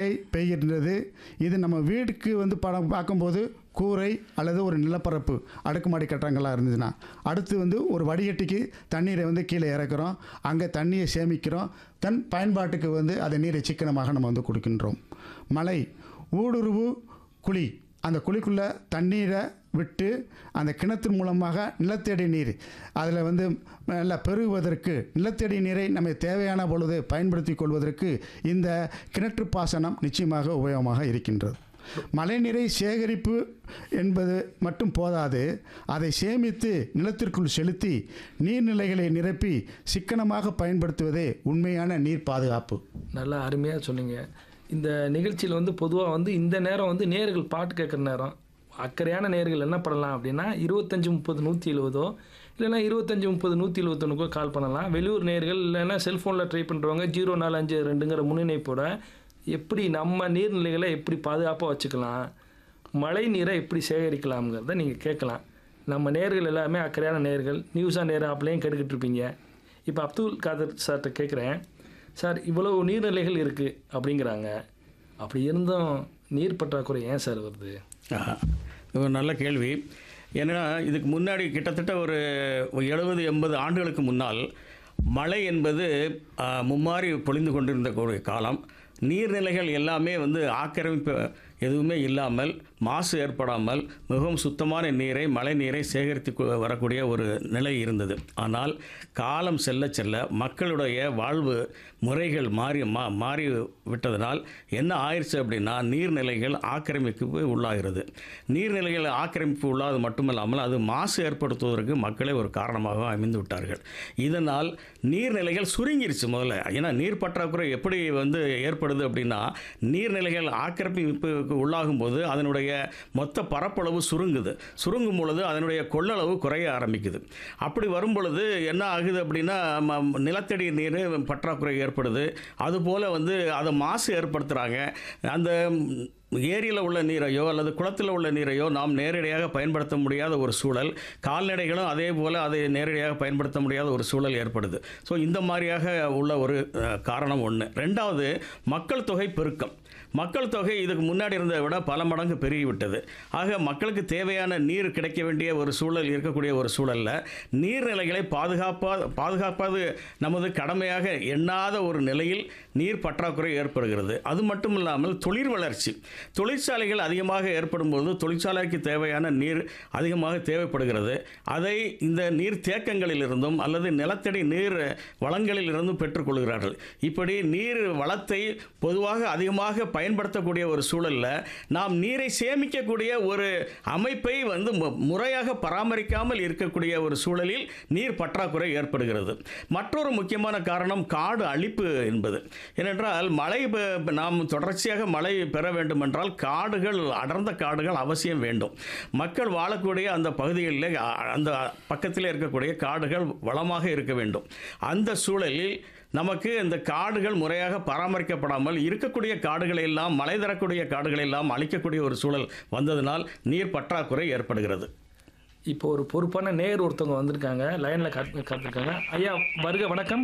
மழை பெய்கின்றது இது நம்ம வீடுக்கு வந்து படம் பார்க்கும்போது கூரை அல்லது ஒரு நிலப்பரப்பு அடுக்குமாடி கட்டடங்களாக இருந்ததுன்னா அடுத்து வந்து ஒரு வடிகட்டிக்கு தண்ணீரை வந்து கீழே இறக்குறோம் அங்கே தண்ணியை சேமிக்கிறோம் தன் பயன்பாட்டுக்கு வந்து அதை நீரை சிக்கனமாக நம்ம வந்து கொடுக்கின்றோம் மழை ஊடுருவு குழி அந்த குழிக்குள்ளே தண்ணீரை விட்டு அந்த கிணத்தின் மூலமாக நிலத்தடி நீர் அதில் வந்து நல்லா பெருகுவதற்கு நிலத்தடி நீரை நம்ம தேவையான பொழுது பயன்படுத்தி கொள்வதற்கு இந்த கிணற்று பாசனம் நிச்சயமாக உபயோகமாக இருக்கின்றது மழைநீரை சேகரிப்பு என்பது மட்டும் போதாது அதை சேமித்து நிலத்திற்குள் செலுத்தி நீர்நிலைகளை நிரப்பி சிக்கனமாக பயன்படுத்துவதே உண்மையான நீர் பாதுகாப்பு நல்லா அருமையாக சொன்னீங்க இந்த நிகழ்ச்சியில் வந்து பொதுவாக வந்து இந்த நேரம் வந்து நேர்கள் பாட்டு கேட்குற நேரம் அக்கறையான நேர்கள் என்ன பண்ணலாம் அப்படின்னா இருபத்தஞ்சி முப்பது நூற்றி எழுபதோ இல்லைன்னா இருபத்தஞ்சி முப்பது நூற்றி எழுபத்தொன்னுக்கோ கால் பண்ணலாம் வெளியூர் நேர்கள் இல்லைன்னா செல்ஃபோனில் ட்ரை பண்ணுறவங்க ஜீரோ நாலு அஞ்சு ரெண்டுங்கிற முன்னிணைப்போட எப்படி நம்ம நீர்நிலைகளை எப்படி பாதுகாப்பாக வச்சுக்கலாம் மழை நீரை எப்படி சேகரிக்கலாம்ங்கிறத நீங்கள் கேட்கலாம் நம்ம நேர்கள் எல்லாமே அக்கறையான நேர்கள் நியூஸாக நேரம் ஆப்லேயும் கேட்டுக்கிட்டு இருப்பீங்க இப்போ அப்துல் காதர் சார்கிட்ட கேட்குறேன் சார் இவ்வளவு நீர்நிலைகள் இருக்குது அப்படிங்கிறாங்க அப்படி இருந்தும் நீர் பற்றாக்குறை ஏன் சார் வருது ஆஹா. இது ஒரு நல்ல கேள்வி ஏன்னா இதுக்கு முன்னாடி கிட்டத்தட்ட ஒரு எழுபது எண்பது ஆண்டுகளுக்கு முன்னால் மழை என்பது ஆ, மும்மாரி பொழிந்து கொண்டிருந்த ஒரு காலம் நீர்நிலைகள் எல்லாமே வந்து ஆக்கிரமிப்பு எதுவுமே இல்லாமல் மாசு ஏற்படாமல் மிகவும் சுத்தமான நீரை மழை நீரை சேகரித்து கொ- வரக்கூடிய ஒரு நிலை இருந்தது ஆனால் காலம் செல்ல செல்ல மக்களுடைய வாழ்வு முறைகள் மாறி மா மாறி விட்டதனால் என்ன ஆயிடுச்சு அப்படின்னா நீர்நிலைகள் ஆக்கிரமிப்பு உள்ளாகிறது நீர்நிலைகள் ஆக்கிரமிப்பு உள்ளாது மட்டுமல்லாமல் அது மாசு ஏற்படுத்துவதற்கு மக்களே ஒரு காரணமாக அமைந்து விட்டார்கள் இதனால் நீர்நிலைகள் சுருங்கிருச்சு முதல்ல ஏன்னா நீர் பற்றாக்குறை எப்படி வந்து ஏற்படுது அப்படின்னா நீர்நிலைகள் ஆக்கிரமிப்புக்கு உள்ளாகும் போது அதனுடைய மொத்த பரப்பளவு சுருங்குது சுருங்கும் பொழுது அதனுடைய கொள்ளளவு குறைய ஆரம்பிக்குது அப்படி வரும் பொழுது என்ன ஆகுது அப்படின்னா ம- நிலத்தடி நீர் பற்றாக்குறை ஏற்படுது அதுபோல் வந்து அதை மாசு ஏற்படுத்துகிறாங்க அந்த ஏரியில் உள்ள நீரையோ அல்லது குளத்தில் உள்ள நீரையோ நாம் நேரடியாக பயன்படுத்த முடியாத ஒரு சூழல் கால்நடைகளும் அதே போல் அதை நேரடியாக பயன்படுத்த முடியாத ஒரு சூழல் ஏற்படுது ஸோ இந்த மாதிரியாக உள்ள ஒரு அஹ், காரணம் ஒன்று ரெண்டாவது மக்கள் தொகை பெருக்கம் மக்கள் தொகை இதுக்கு முன்னாடி இருந்ததை விட பல மடங்கு பெருகிவிட்டது ஆக மக்களுக்கு தேவையான நீர் கிடைக்க வேண்டிய ஒரு சூழல் இருக்கக்கூடிய ஒரு சூழலில் நீர்நிலைகளை பாதுகாப்பா பாதுகாப்பது நமது கடமையாக எண்ணாத ஒரு நிலையில் நீர் பற்றாக்குறை ஏற்படுகிறது அது மட்டும் இல்லாமல் தொழில் வளர்ச்சி தொழிற்சாலைகள் அதிகமாக ஏற்படும் போது தொழிற்சாலைக்கு தேவையான நீர் அதிகமாக தேவைப்படுகிறது அதை இந்த நீர் தேக்கங்களிலிருந்தும் அல்லது நிலத்தடி நீர் வளங்களிலிருந்தும் பெற்றுக்கொள்கிறார்கள் இப்படி நீர் வளத்தை பொதுவாக அதிகமாக பயன்படுத்தக்கூடிய ஒரு சூழலில் நாம் நீரை சேமிக்கக்கூடிய ஒரு அமைப்பை வந்து மு- முறையாக பராமரிக்காமல் இருக்கக்கூடிய ஒரு சூழலில் நீர் பற்றாக்குறை ஏற்படுகிறது மற்றொரு முக்கியமான காரணம் காடு அழிப்பு என்பது ஏனென்றால் மழை பெ- நாம் தொடர்ச்சியாக மழை பெற வேண்டுமென்றால் காடுகள் அடர்ந்த காடுகள் அவசியம் வேண்டும் மக்கள் வாழக்கூடிய அந்த பகுதிகளில் அ- அந்த பக்கத்தில் இருக்கக்கூடிய காடுகள் வளமாக இருக்க வேண்டும் அந்த சூழலில் நமக்கு இந்த காடுகள் முறையாக பராமரிக்கப்படாமல் இருக்கக்கூடிய காடுகளை எல்லாம் மழை தரக்கூடிய காடுகளை எல்லாம் அழிக்கக்கூடிய ஒரு சூழல் வந்ததினால் நீர் பற்றாக்குறை ஏற்படுகிறது இப்போ ஒரு பொறுப்பான நேர் ஒருத்தவங்க வந்திருக்காங்க லைனில் காத்து காத்திருக்காங்க ஐயா வருக வணக்கம்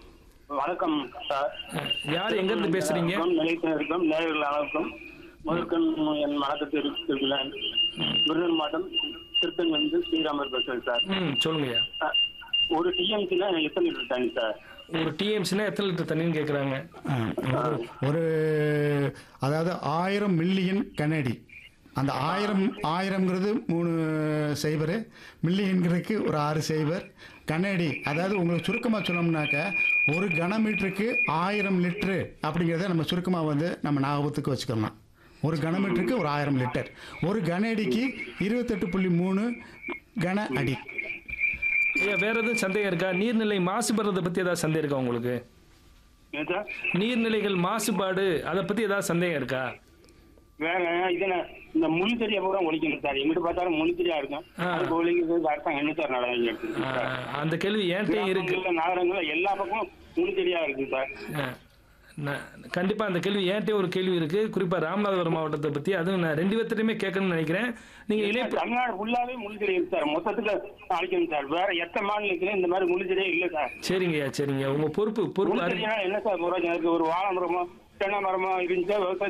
வணக்கம் சார் அஹ், யார் எங்கேருந்து பேசுகிறீங்க வணக்கம், நிலையத்தினருக்கும் நேயர்கள் அனைவருக்கும் முதற்கண் என் வணக்கத்தை தெரிவித்துக்கிறேன் விருதுநகர் மாவட்டம் திருத்தங்கிலிருந்து ஸ்ரீராமர் பேசுறேன் சார் ம் சொல்லுங்கய்யா அஹ், ஒரு டிஎம்சில எத்தனை லிட்டர் தண்ணி சார் ஒரு டிஎம்சினா எத்தனை லிட்டர் தண்ணின்னு கேட்குறாங்க ஆ, ஒரு ஒரு அதாவது ஆயிரம் மில்லியன் கனடி அந்த ஆயிரம் ஆயிரம்ங்கிறது மூணு சைபரு மில்லியன்கிறதுக்கு ஒரு ஆறு சைபர் கனடி அதாவது உங்களுக்கு சுருக்கமாக சொல்லணும்னாக்க ஒரு கனமீட்டருக்கு ஆயிரம் லிட்ரு அப்படிங்கிறத நம்ம சுருக்கமாக வந்து நம்ம ஞாபகத்துக்கு வச்சுக்கலாம் ஒரு கனமீட்டருக்கு ஒரு ஆயிரம் லிட்டர் ஒரு கனஅடிக்கு இருபத்தெட்டு புள்ளி மூணு கன அடி ஐயா வேற எதுவும் சந்தேகம் இருக்கா நீர்நிலை மாசுபடுறதை பற்றி ஏதாவது சந்தேகம் இருக்கா உங்களுக்கு ஏன் சார் நீர்நிலைகள் மாசுபாடு அதை பற்றி ஏதாவது சந்தேகம் இருக்கா வேற இதுல இந்த முனிச்செடியை பூரா ஒழிக்கணும் சார் எங்கிட்ட பார்த்தாலும் முனிச்செடியா இருக்கும் ஆ. அதுக்கு ஒழிக்கிறது அரசாங்கம் என்ன சார் நடவடிக்கை அஹ், அந்த கேள்வி என்கிட்டயும் இருக்கு கிராமங்கள்ல, நகரங்கள்ல எல்லா பக்கமும் முனிச்செடியா இருக்கு சார் அஹ், நான் கண்டிப்பாக அந்த கேள்வி என்கிட்டயும் ஒரு கேள்வி இருக்குது குறிப்பாக ராமநாதபுரம் மாவட்டத்தை பற்றி அதுவும் நான் ரெண்டு பேர்த்திட்டையுமே கேட்கணும்னு நினைக்கிறேன் நீங்கள் இணைப்பு தமிழ்நாடு ஃபுல்லாவே முனிச்செடி இருக்கு சார் மொத்தத்துக்கு அழிக்கணும் சார் வேற எத்த மாநிலத்திலும் இந்த மாதிரி முனிச்செடியே இல்ல சார் சரிங்கய்யா சரிங்க உங்கள் பொறுப்பு பொறுப்பு அறி- முனிச்செடியா என்ன சார் பிரயோஜனம் இருக்கு ஒரு வாழை மரமோ தென்னை மரமோ இருந்துச்சா விவசாய